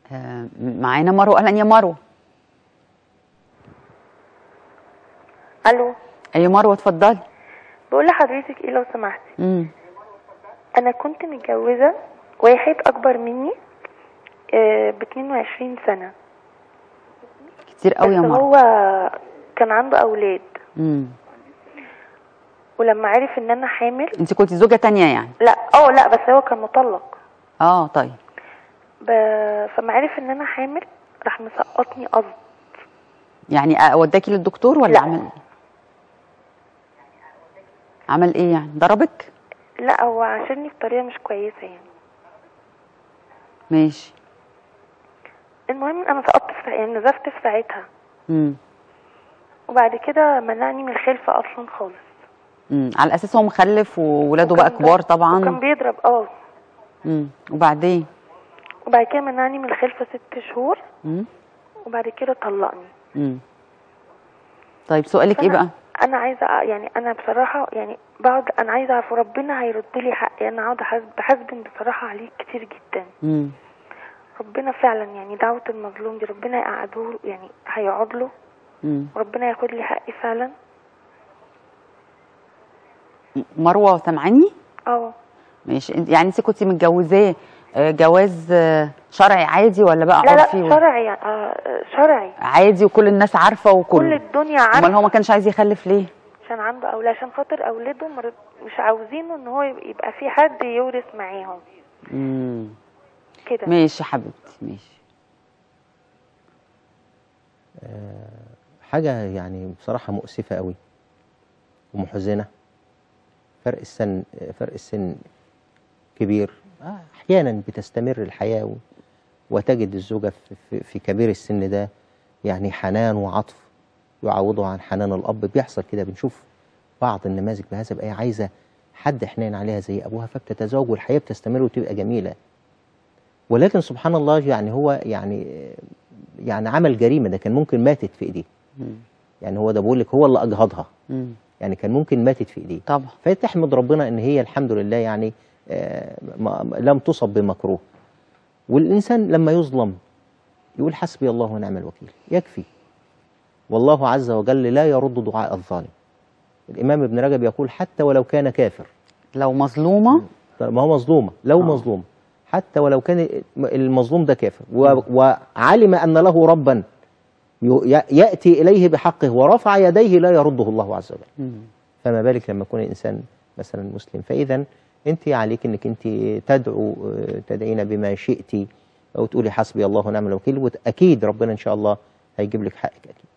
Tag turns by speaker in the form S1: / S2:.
S1: آه، معانا مروه اهلا يا مروه
S2: الو
S1: اي مروه اتفضلي
S2: بقول لحضرتك ايه لو سمحتي
S1: امم
S2: انا كنت متجوزه واحد اكبر مني ب 22 سنه
S1: كتير قوي يا
S2: بس
S1: مروه
S2: هو كان عنده اولاد
S1: امم
S2: ولما عرف ان انا حامل
S1: انت كنت زوجه تانية يعني
S2: لا اه لا بس هو كان مطلق
S1: اه طيب
S2: ب... فما عرف ان انا حامل راح مسقطني قصد
S1: يعني آه، وداكي للدكتور ولا
S2: لا.
S1: عمل ايه عمل ايه يعني ضربك
S2: لا هو عاشرني بطريقه مش كويسه يعني
S1: ماشي
S2: المهم انا سقطت في يعني نزفت في ساعتها
S1: امم
S2: وبعد كده منعني من الخلفه اصلا خالص
S1: امم على اساس هو مخلف وولاده بقى
S2: وكان
S1: كبار
S2: وكان
S1: طبعا
S2: بيضرب اه
S1: امم وبعدين
S2: وبعد كده منعني من الخلفه ست شهور
S1: امم
S2: وبعد كده طلقني
S1: امم طيب سؤالك ايه
S2: فأنا-
S1: بقى
S2: انا عايزه أ- يعني انا بصراحه يعني بقعد انا عايزه اعرف ربنا هيرد لي حقي انا قاعده حاسب بحاسبن بصراحه عليه كتير جدا
S1: امم
S2: ربنا فعلا يعني دعوه المظلوم دي ربنا يقعده يعني هيقعد له
S1: امم
S2: وربنا ياخد لي حقي فعلا
S1: مروه سامعاني
S2: اه
S1: ماشي انت يعني انت كنت متجوزاه آه، جواز آه، شرعي عادي ولا بقى
S2: لا
S1: عرفي
S2: لا
S1: و-
S2: شرعي يعني آه شرعي
S1: عادي وكل الناس عارفه وكل
S2: كل الدنيا
S1: امال
S2: عارفه
S1: هو ما كانش عايز يخلف ليه
S2: عشان عنده اولاد عشان خاطر اولاده مرض مش عاوزينه ان هو يبقى في حد يورث معاهم
S1: امم
S2: كده
S1: ماشي يا حبيبتي ماشي
S3: حاجة يعني بصراحة مؤسفة قوي ومحزنة فرق السن فرق السن كبير آه، أحيانا بتستمر الحياة و- وتجد الزوجة في- في, في كبير السن ده يعني حنان وعطف يعوضه عن حنان الأب بيحصل كده بنشوف بعض النماذج بهذا بقى عايزة حد حنين عليها زي أبوها فبتتزوج والحياة بتستمر وتبقى جميلة ولكن سبحان الله يعني هو يعني يعني عمل جريمة ده كان ممكن ماتت في إيديه
S1: مم.
S3: يعني هو ده بقول لك هو اللي اجهضها
S1: مم.
S3: يعني كان ممكن ماتت في ايديه
S1: طبعا
S3: فتحمد ربنا ان هي الحمد لله يعني آه، ما ما- لم تصب بمكروه والانسان لما يظلم يقول حسبي الله ونعم الوكيل يكفي والله عز وجل لا يرد دعاء الظالم الامام ابن رجب يقول حتى ولو كان كافر
S1: لو مظلومه
S3: طيب ما هو مظلومه لو
S1: آه.
S3: مظلوم حتى ولو كان المظلوم ده كافر و- وعلم ان له ربا ي- ياتي اليه بحقه ورفع يديه لا يرده الله عز وجل
S1: مم.
S3: فما بالك لما يكون الانسان مثلا مسلم فاذا انت عليك انك انت تدعو آه، تدعين بما شئت او تقولي حسبي الله ونعم الوكيل واكيد ربنا ان شاء الله هيجيب لك حقك اكيد